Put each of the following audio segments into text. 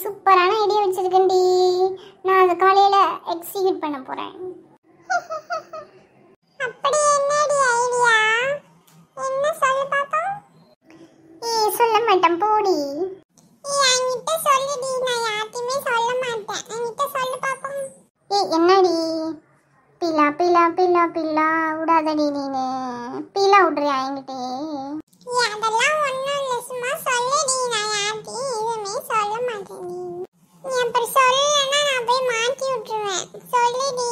சூப்பரான ஐடியா வச்சிருக்கேன்டி நான் அதை காலையில எக்ஸிக்யூட் பண்ண போறேன் அப்படி என்னடி ஐடியா என்ன சொல்லு பாப்போம் ஏய் சொல்ல மாட்டேன் போடி ஏய் என்கிட்ட சொல்லுடி நான் யார்ட்டையுமே சொல்ல மாட்டேன் என்கிட்ட சொல்லு பாப்போம் ஏய் என்னடி பில்லா பில்லா பில்லா பில்லா விடாதடி நீனு பில்லா விட்றியா என்கிட்ட ஏய் அதெல்லாம் ஒண்ணும் இல்ல சும்மா சொல்லுடி நான் யார்ட்டையும் எதுவுமே சொல்ல மாட்டேன் நீ அப்புறம் சொல்லலைன்னா நான் போய் மாட்டி விட்டுருவேன் சொல்லுடி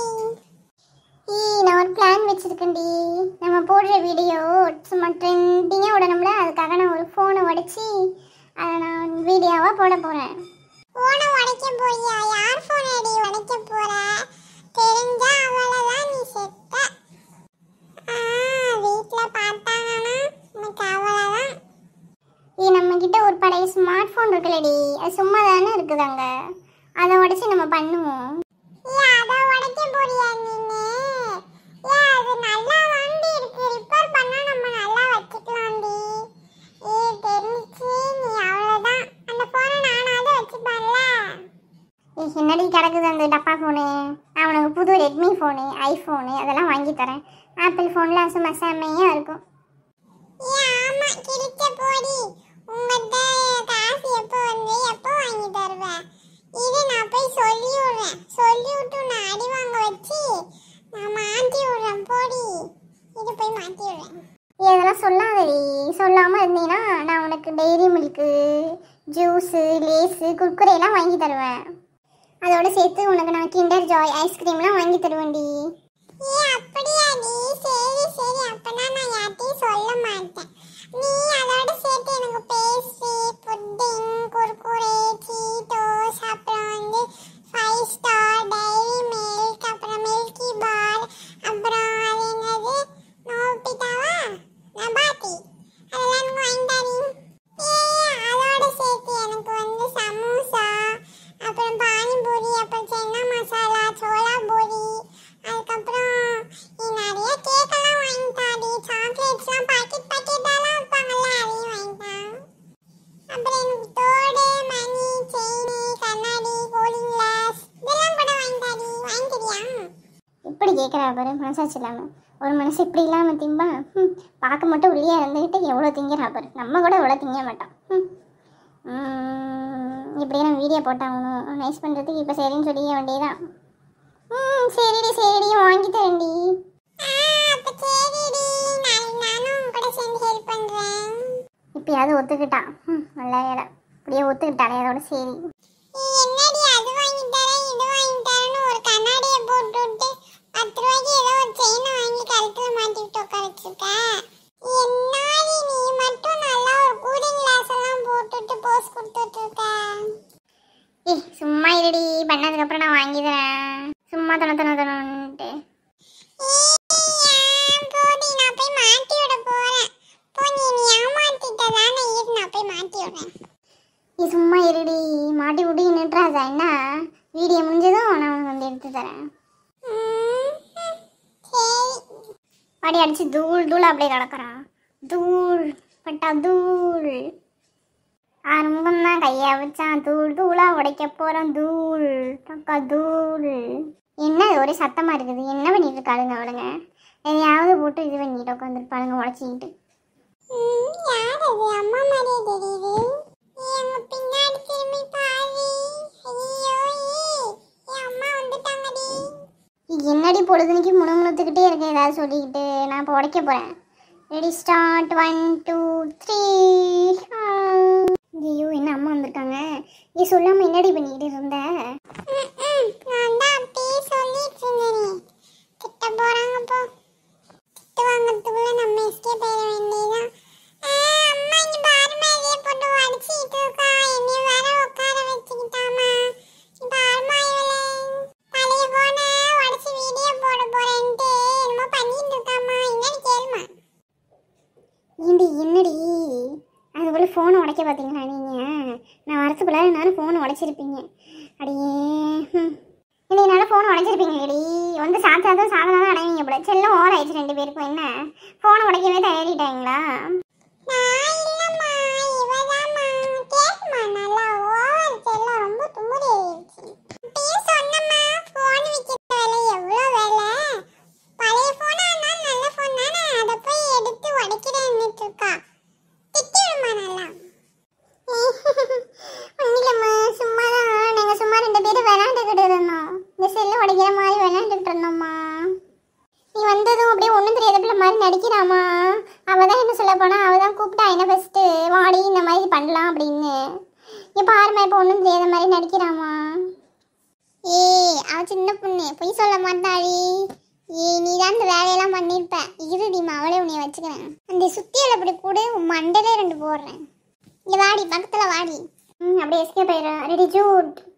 ஏய் நான் ஒரு பிளான் வச்சிருக்கேன்டி நம்ம போடுற வீடியோ சும்மா ட்ரெண்டிங்காக விடணும்ல அதுக்காக நான் ஒரு ஃபோனை உடைச்சி அதை நான் வீடியோவாக போட போகிறேன் போனை உடைக்க போறியா யார் போன் அடி உடைக்க போற தெரிஞ்சா அவ்வளவுதான் நீ செத்த ஆ வீட்ல பார்த்தாங்கன்னா உனக்கு அவ்வளவுதான் ஏய் நம்ம கிட்ட ஒரு பழைய ஸ்மார்ட் ஃபோன் இருக்குல்லடி அது சும்மா தானே இருக்குது அங்கே அதை உடைச்சி நம்ம பண்ணுவோம் ஏய் அத உடைக்க போறியா நீனு ஏய் அது நல்லா வாண்டி இருக்கு ரிப்பேர் பண்ணா நம்ம நல்லா வச்சுக்கலாம்டி ஏய் தெரிஞ்சு நீ அவ்வளவுதான் அந்த போனை நானாவது வச்சுப்பேன்ல ஏய் என்னடி கிடக்குது அந்த டப்பா ஃபோனு நான் உனக்கு புது ரெட்மி ஃபோனு ஐஃபோனு அதெல்லாம் வாங்கி தரேன் ஆப்பிள் ஃபோனில் சும்மா செம்மையாக இருக்கும் ஏய் ஆமா கிழிச்ச போடி உங்கள்கிட்ட காசு எப்போ வந்து எப்போ வாங்கி தருவ இது நான் போய் சொல்லி விடுறேன் சொல்லி விட்டு நான் அடி வாங்க வச்சு நான் மாட்டி விடுறேன் போடி இது போய் மாட்டி விடுறேன் ஏய், இதெல்லாம் சொல்லாதடி சொல்லாமல் இருந்தீங்கன்னா நான் உனக்கு Dairy Milk juice Lays Kurkure எல்லாம் வாங்கி தருவேன் அதோட சேர்த்து உனக்கு நான் கிண்டர் ஜாய் ஐஸ்கிரீம்லாம் வாங்கி தருவேன்டி ஏய் அப்படியாடி சரி சரி அப்பனா நான் யார்ட்டையும் சொல்ல மாட்டேன் நீ அதோட சேர்த்து எனக்கு பேஸ்ட்ரி புட்டிங் குர்குரே சீட்டோஸ் அப்புறம் வந்து ஃபைவ் ஸ்டார் டைரி மில்க் அப்புறம் மில்கி பார் அப்புறம் அது என்னது நோபிட்டாவா நபாத்தி அதெல்லாம் எனக்கு வாங்கி தரீ ஏய் அதோட சேர்த்து எனக்கு வந்து சமோசா அப்புறம் பானிபூரி அப்புறம் சென்னா மசாலா சோளா பூரி அதுக்கப்புறம் நீ நிறைய கேக்கெல்லாம் வாங்கி தாடி சாக்லேட்ஸ்லாம் பாக்கெட் பாக்கெட்டாலாம் வைப்பாங்கல்ல அதையும் வாங்கி தா அப்புறம் எனக்கு தோடு மணி செயின் கண்ணாடி கூலிங் கிளாஸ் இதெல்லாம் கூட வாங்கி தாடி வாங்கி தரியா இப்படி கேட்குறா பாரு மனசாச்சு இல்லாமல் ஒரு மனசு இப்படி இல்லாமல் திம்பா ம் பார்க்க மட்டும் உள்ளே இருந்துக்கிட்டு எவ்வளோ திங்கிறா பாரு நம்ம கூட எவ்வளோ திங்க மாட்டோம் ம் ம், இப்படியே நான் வீடியோ போட்டாகணும் நைஸ் பண்ணுறதுக்கு இப்போ சரின்னு சொல்லிக்க வேண்டியதான் ம் சரிடி சரிடி வாங்கி தரேன்டி ஆ அப்ப சரிடி நாளைக்கு நானும் உன் கூட சேர்ந்து ஹெல்ப் பண்றேன் இப்போயாவது ஒத்துக்கிட்டான் ம் நல்ல வேலை இப்படியே ஒத்துக்கிட்டாலே அதோட சரி நீ என்னடி அது வாங்கி தரேன் இது வாங்கி தரேன்னு ஒரு கண்ணாடியை போட்டு விட்டு பத்து ரூபாய்க்கு ஏதோ ஒரு செயினை வாங்கி கழுத்துல மாட்டி விட்டு உட்கார வச்சிருக்க என்னாடி நீ மட்டும் நல்லா ஒரு கூலிங் கிளாஸ் எல்லாம் போட்டுட்டு போஸ் கொடுத்துட்டு இருக்க ஏய் சும்மா இருடி பண்ணதுக்கப்புறம் நான் வாங்கி தரேன் சும்மா தன தன தனன்ட்டு ஏய், போடி நான் போய் மாட்டி விட போறேன் போ நீ நீ ஏமாத்திட்டதானே இரு நான் போய் மாட்டி விடுறேன் நீ சும்மா இருடி மாட்டி விட்டு நின்றுறாதா என்ன வீடியோ முடிஞ்சதும் நான் உனக்கு வந்து எடுத்து தரேன் ம், சரி பாடி அடிச்சு தூள் தூள் அப்படியே கிடக்குறான் தூள் பட்டா தூள் ஆரம்பம் தான் கையை வச்சான் தூள் தூளா உடைக்க போறான் தூள் டக்கா தூள் என்ன இது ஒரே சத்தமா இருக்குது என்ன பண்ணிட்டு இருக்காளுங்க அவளுங்க எதையாவது போட்டு இது பண்ணிட்டு உட்காந்துருப்பாளுங்க உடச்சிக்கிட்டு ம், யார் அது அம்மா மாதிரியே தெரியுது ஏய், அங்க பின்னாடி திரும்பி பாரு ஐயோ ஏய், என் அம்மா வந்துட்டாங்கடி என்னடி பொழுதுனைக்கு முணுமுணுத்துக்கிட்டே இருக்கேன் ஏதாவது சொல்லிக்கிட்டு நான் இப்போ உடைக்க போகிறேன் ready start one two three ஐயோ என்ன அம்மா வந்திருக்காங்க நீ சொல்லாமல் என்னடி பண்ணிக்கிட்டு இருந்த ம், ம், நான் தான் அப்படியே சொல்லிட்டு இருந்தேனே திட்ட போறாங்க போ திட்டு வாங்கறதுக்குள்ள நம்ம எஸ்கேப் ஆயிட வேண்டியதான் ஆ, அம்மா இங்க பாருமா இதே போட்டு வடிச்சிட்டு இருக்கா என்னைய வேற உட்கார வச்சுக்கிட்டாமா இங்க பாருமா இவளே பழைய போன உடச்சு வீடியோ போட போறேன்ட்டு என்னமோ பண்ணிட்டு இருக்காமா என்னன்னு கேளுமா ஏண்டி என்னடி அதுக்குள்ளே ஃபோனை உடைக்க பார்த்தீங்களா நீங்கள் நான் வரத்துக்குள்ளே நானும் ஃபோனை உடைச்சிருப்பீங்க அடியே ம் இல்லை என்னால் ஃபோனை உடைச்சிருப்பீங்கடி வந்து சாத்தாதான் சாதனம் தான் அடைவீங்க போல செல்லம் ஓவர் ஆயிடுச்சு ரெண்டு பேருக்கும் என்ன ஃபோனை உடைக்கவே தயாரிட்டாங்களா நான் இல்லம்மா இவதாம்மா கேக்குமா நல்லா ஓவர் செல்லம் ரொம்ப மாதிரி நடிக்கிறாமா அவ தான் என்ன சொல்ல போனா அவ தான் கூப்பிட்டா என்ன ஃபஸ்ட்டு வாடி இந்த மாதிரி பண்ணலாம் அப்படின்னு இப்போ பாருமா இப்போ ஒன்றும் தெரியாத மாதிரி நடிக்கிறாமா ஏய் அவ சின்ன பொண்ணு பொய் சொல்ல மாட்டாடி ஏய் நீ தான் இந்த வேலையெல்லாம் பண்ணிருப்ப இருடிமா அவளே உன்னைய வச்சுக்கிறேன் அந்த சுத்தியல் அப்படி கூட உன் மண்டையில ரெண்டு போடுறேன் இங்க வாடி பக்கத்துல வாடி ம் அப்படியே எஸ்கே போயிடுறேன் ரெடி ஜூட்